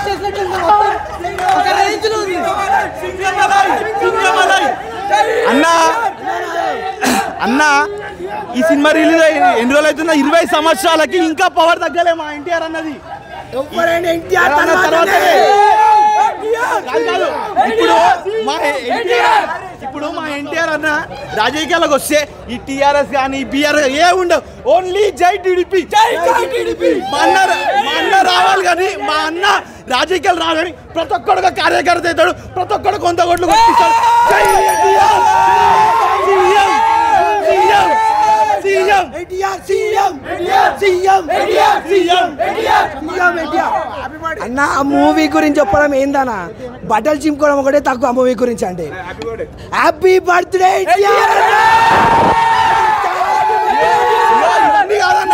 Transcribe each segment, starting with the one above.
వచ్చేసినట్టు ఉంది మొత్తం. ఒక రేంజ్ లో ఉంది అన్న అన్న ఈ సినిమా రిలీజ్ అయ్యి ఎన్ని రోజులు అవుతున్నా ఇరవై సంవత్సరాలకి ఇంకా పవర్ తగ్గలే మా ఎన్టీఆర్ అన్నది ఎన్టీఆర్ అన్న తర్వాతనే. కాదు, కాదు. ఇప్పుడు మా ఎన్టీఆర్ ఇప్పుడు మా ఎన్టీఆర్ అన్న రాజకీయాలకు వస్తే ఈ టిఆర్ఎస్ కానీ బీఆర్ ఏ ఉండవు ఓన్లీ జై టీడీపీ మా అన్న మా అన్న రావాలి కానీ మా అన్న రాజకీయాలు రావాలని ప్రతి ఒక్కడు ఒక కార్యకర్త అవుతాడు ప్రతి ఒక్కడు కొంత కోట్లు కొట్టిస్తాడు జై NTR CM CM CM NTR CM CM CM CM NTR అన్న ఆ మూవీ గురించి చెప్పడం ఏందన్నా బట్టలు చింపుకోవడం ఒకటే తక్కువ ఆ మూవీ గురించి అంటే హ్యాపీ బర్త్డే ఎన్టీఆర్ ఇవన్నీ కాదన్న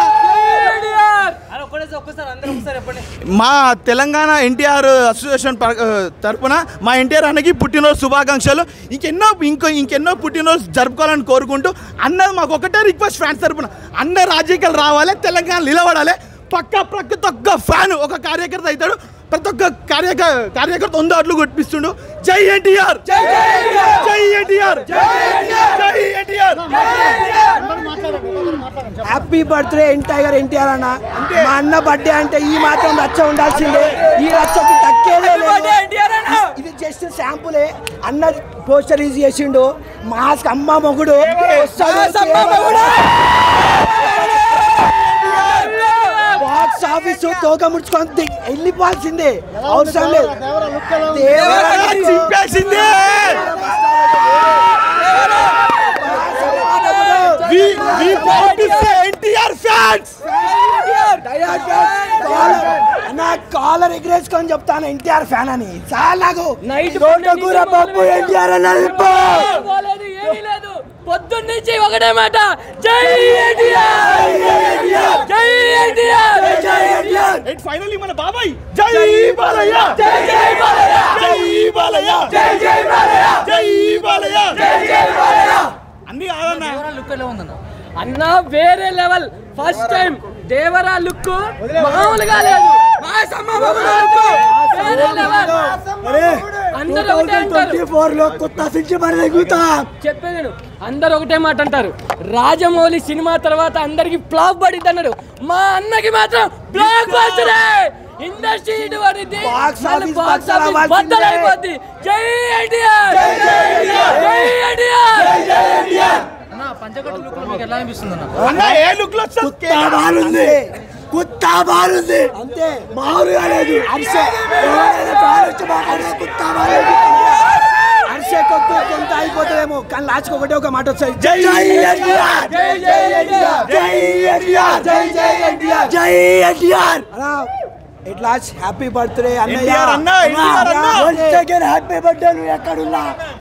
మా తెలంగాణ ఎన్టీఆర్ అసోసియేషన్ పర- ఆ, తరపున మా ఎన్టీఆర్ అన్నకి పుట్టినరోజు శుభాకాంక్షలు ఇంకెన్నో ఇంకో ఇంకెన్నో పుట్టినరోజు జరుపుకోవాలని కోరుకుంటూ అన్న మాకు ఒకటే రిక్వెస్ట్ ఫ్యాన్స్ తరపున అన్న రాజకీయాలు రావాలి తెలంగాణ నిలబడాలి పక్క ప్రతి ఒక్క ఫ్యాన్ ఒక కార్యకర్త అవుతాడు ప్రతి ఒక్క కార్యక కార్యకర్త వంద అట్లు కొట్టిస్తుండు జై ఎన్టీఆర్ జై ఎన్టీఆర్ జై ఎన్టీఆర్ హ్యాపీ బర్త్డే ఎన్టీఆర్ ఎన్టీఆర్ అన్న మా అన్న బర్త్డే అంటే ఈ మాత్రం రచ్చ ఉండాల్సిందే ఈ రచ్చకి తక్కేదే లేదు ఇది జస్ట్ శాంపులే అన్న పోస్టర్ యూజ్ చేసిండు మాస్క్ అమ్మ మొగుడు వస్తాడు. బాక్స్ ఆఫీస్ తోక ముడుచుకొని ది- వెళ్ళిపోవాల్సిందే అవసరం లేదు దేవరా చింపేసిందే We we proud to say NTR fans. అన్న కాలర్ ఎగరేసుకొని చెప్తాను ఎన్టీఆర్ ఫ్యాన్ అని చాలా నాకు నైట్ తోటకూర పప్పు ఎన్టీఆర్ అన్నది పో. పోలేదు, ఏమీ లేదు పొద్దున్న నుంచి ఒకటే మాట జై ఎన్టీఆర్ జై ఎన్టీఆర్ And finally మన బాబాయ్ జై బాలయ్య జై జై బాలయ్య జై బాలయ్య జై జై బాలయ్య జై బాలయ్య జై జై బాలయ్య అన్ని కాదన్న అన్న వేరే level first time Devara look మామూలుగా లేదు వేరే లెవెల్ అందరూ ఒకటే అంటారు ఫోర్ లో కొత్త సిక్స్ మరి ఎగుతా చెప్పేది నేను అందరు ఒకటే మాట అంటారు రాజమౌళి సినిమా తర్వాత అందరికి ఫ్లాప్ పడింది అన్నారు మా అన్నకి మాత్రం బ్లాక్ బస్టరే ఇండస్ట్రీ ఇటు పడింది Box office బాక్స్ బద్దలు ఆఫీస్ అవ్వాల్సిందే. బద్దలైపోద్ది జై ఎన్టీఆర్ జై ఎన్టీఆర్ అన్న ఏ లుక్ లో వస్తుంది కుత్తా బారుంది కుత్తా బారుంది అంతే మామూలుగా లేదు అరిసె ఎవరైనా ఫ్యాన్ వచ్చి మాకు అరిసె కుత్తా బారుంది అరిసె కొట్టు కొంత అయిపోతుందేమో కానీ లాస్ట్ ఒకటే ఒక మాట వస్తాయి జై ఎన్టీఆర్ జై జై ఎన్టీఆర్ జై ఎన్టీఆర్ జై జై ఎన్టీఆర్ జై ఎన్టీఆర్ అన్నా ఇట్లా హ్యాపీ బర్త్డే అన్నయ్య ఎన్టీఆర్ అన్న, ఎన్టీఆర్ అన్న. హ్యాపీ బర్త్డే నువ్వు ఎక్కడున్నా